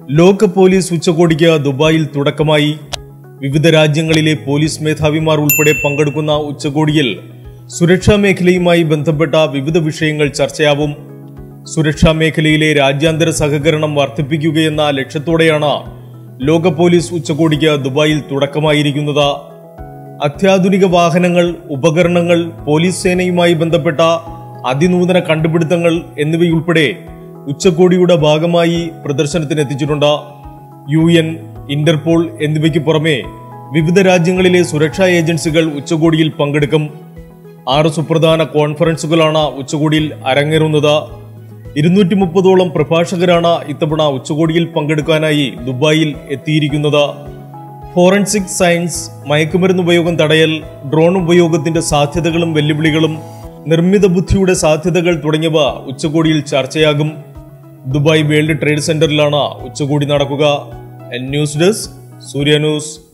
ലോക പോലീസ് ഉച്ചകോടിക്ക് ദുബായിൽ തുടക്കമായി വിവിധ രാജ്യങ്ങളിലെ പോലീസ് മേധാവിമാർ ഉൾപ്പെടെ പങ്കെടുക്കുന്ന ഉച്ചകോടിയിൽ സുരക്ഷാ മേഖലയുമായി ബന്ധപ്പെട്ട വിവിധ വിഷയങ്ങൾ ചർച്ചയാവും സുരക്ഷാ മേഖലയിലെ രാജ്യാന്തര സഹകരണം വർദ്ധിപ്പിക്കുകയെന്ന ലക്ഷ്യത്തോടെയാണ് ലോക പോലീസ് ഉച്ചകോടിക്ക് ദുബായിൽ തുടക്കമായിരിക്കുന്നത് അത്യാധുനിക വാഹനങ്ങൾ ഉപകരണങ്ങൾ പോലീസ് സേനയുമായി ബന്ധപ്പെട്ട അതിനൂതന കണ്ടുപിടുത്തങ്ങൾ എന്നിവയുൾപ്പെടെ ഉച്ചകോടിയുടെ ഭാഗമായി പ്രദർശനത്തിന് എത്തിച്ചിട്ടുണ്ട് യു എൻ ഇന്റർപോൾ എന്നിവയ്ക്ക് പുറമെ വിവിധ രാജ്യങ്ങളിലെ സുരക്ഷാ ഏജൻസികൾ ഉച്ചകോടിയിൽ പങ്കെടുക്കും ആറ് സുപ്രധാന കോൺഫറൻസുകളാണ് ഉച്ചകോടിയിൽ അരങ്ങേറുന്നത് ഇരുന്നൂറ്റി മുപ്പതോളം പ്രഭാഷകരാണ് ഇത്തവണ ഉച്ചകോടിയിൽ പങ്കെടുക്കാനായി ദുബായിൽ എത്തിയിരിക്കുന്നത് ഫോറൻസിക് സയൻസ് മയക്കുമരുന്ന് ഉപയോഗം തടയൽ ഡ്രോൺ ഉപയോഗത്തിന്റെ സാധ്യതകളും വെല്ലുവിളികളും നിർമ്മിത ബുദ്ധിയുടെ സാധ്യതകൾ തുടങ്ങിയവ ഉച്ചകോടിയിൽ ചർച്ചയാകും ദുബായ് വേൾഡ് ട്രേഡ് സെന്ററിലാണ് ഉച്ചകോടി നടക്കുക ന്യൂസ് ഡെസ്ക് സൂര്യ ന്യൂസ്